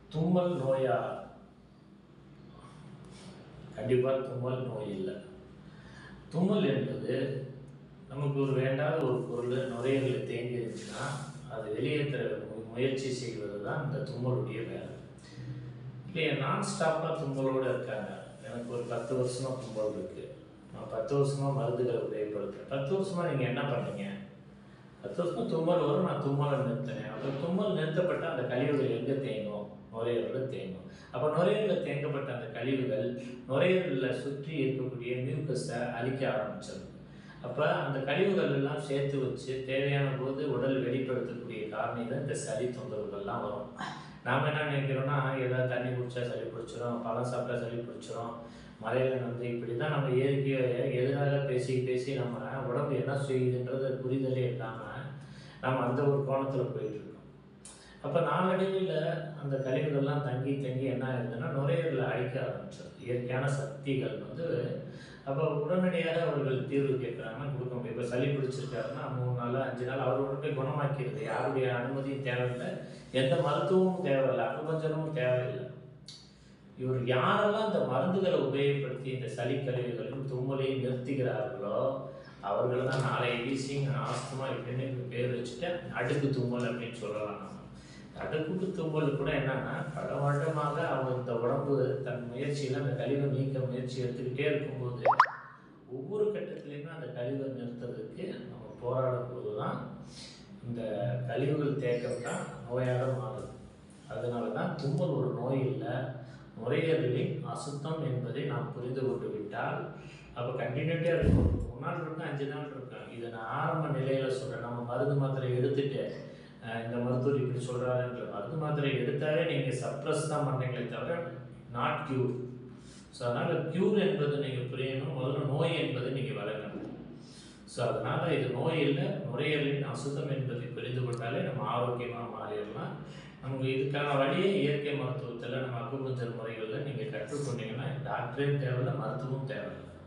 தும்மல் நோயா கண்டிப்பாக தும்மல் நோய் இல்லை தும்மல் என்பது நமக்கு ஒரு வேண்டாத ஒரு பொருள் நுரையீரலில் தேங்கி இருந்துச்சுன்னா அது வெளியேற்ற மு- முயற்சி செய்வது தான் இந்த தும்மலுடைய வேலை இல்லையா நான் ஸ்டாப்பாக தும்மலோடு இருக்காங்க எனக்கு ஒரு பத்து வருஷமா தும்மல் இருக்கு நான் பத்து வருஷமா மருந்துகளை உபயோகப்படுத்துறேன் பத்து வருஷமா நீங்கள் என்ன பண்ணீங்க பத்து வருஷமா தும்மல் வரும் நான் தும்மலை நிறுத்தினேன் அப்போ தும்மல் நிறுத்தப்பட்ட அந்த கழிவுகள் எங்கே தேங்கும் நுரையீரலில் தேங்கும் அப்போ நுரையீரலில் தேங்கப்பட்ட அந்த கழிவுகள் நுரையீரலில் சுற்றி இருக்கக்கூடிய மியூக்கஸை அழிக்க ஆரம்பிச்சிடும் அப்போ அந்த கழிவுகள் எல்லாம் சேர்த்து வச்சு தேவையான போது உடல் வெளிப்படுத்தக்கூடிய காரணிகள் இந்த சளி தொந்தரவுகள்லாம் வரும் நாம் என்ன நினைக்கிறோம்னா ஏதாவது தண்ணி குடிச்சா சளி பிடிச்சிரும் பழம் சாப்பிட்டா சளி பிடிச்சிரும் மலையில் வந்து இப்படி தான் நம்ம இயற்கையை எதிராக பேசி பேசி நம்ம உடம்பு என்ன செய்யுதுன்றது புரிதலே இல்லாமல் நம்ம அந்த ஒரு கோணத்தில் போயிட்டு இருக்கோம் அப்போ நாளடைவில் அந்த கழிவுகள்லாம் தங்கி தங்கி என்ன ஆயிருதுன்னா நுரையீரலில் அழிக்க ஆரம்பிச்சிடும் இயற்கையான சக்திகள் வந்து அப்போ உடனடியாக அவர்கள் தீர்வு கேட்குறாங்கன்னா கொடுக்க முடியும் இப்போ சளி பிடிச்சிருக்காருன்னா மூணு நாள் அஞ்சு நாள் அவரோட போய் குணமாக்கிறது யாருடைய அனுமதியும் தேவையில்லை எந்த மருத்துவமும் தேவையில்லை அனுபஞ்சனமும் தேவையில்லை இவர் யாரெல்லாம் இந்த மருந்துகளை உபயோகப்படுத்தி இந்த சளி கழிவுகளையும் தும்மலையும் நிறுத்துகிறார்களோ அவர்கள் தான் நாளை வீசிங் ஆஸ்துமா இப்படின்னு இப்படி பேர் வச்சுட்டு அடுக்கு தும்மல் அப்படின்னு சொல்லலாம் நம்ம அடுக்கு தும்மல் கூட என்னன்னா பல வருடமாக அவங்க இந்த உடம்பு தன் முயற்சியில் அந்த கழிவை நீக்க முயற்சி எடுத்துக்கிட்டே இருக்கும்போது ஒவ்வொரு கட்டத்திலையுமே அந்த கழிவை நிறுத்துறதுக்கு நம்ம போராடும் போது தான் இந்த கழிவுகள் தேக்கம் தான் நோயாக மாறுது அதனால தான் தும்மல் ஒரு நோய் இல்லை நுரையீரலின் அசுத்தம் என்பதை நாம் புரிந்து கொண்டு விட்டால் அப்போ கண்டினியூட்டியாக இருக்கும் ஒரு நாள் இருக்கும் அஞ்சு நாள் இருக்கும் இதை நான் ஆரம்ப நிலையில் சொல்கிறேன் நம்ம மருந்து மாத்திரை எடுத்துட்டு அஹ், இந்த மருத்துவர் இப்படி சொல்கிறாருன்ற மருந்து மாத்திரை எடுத்தாலே நீங்கள் சப்ரஸ் தான் பண்ணீங்களே தவிர நாட் கியூர் ஸோ அதனால் கியூர் என்பது நீங்கள் புரியணும் முதல்ல நோய் என்பதை நீங்கள் வளர்க்கணும் ஸோ அதனால் இது நோய் இல்லை நுரையீரலின் அசுத்தம் என்பதை புரிந்து கொண்டாலே நம்ம ஆரோக்கியமாக மாறிடலாம் நமக்கு இதுக்கான வழியே இயற்கை மருத்துவத்தில் நம்ம அக்குபஞ்சர் முறைகளில் நீங்கள் கற்றுக்கொண்டீங்கன்னா டாக்டரே தேவையில்லை மருத்துவம் தேவையில்லை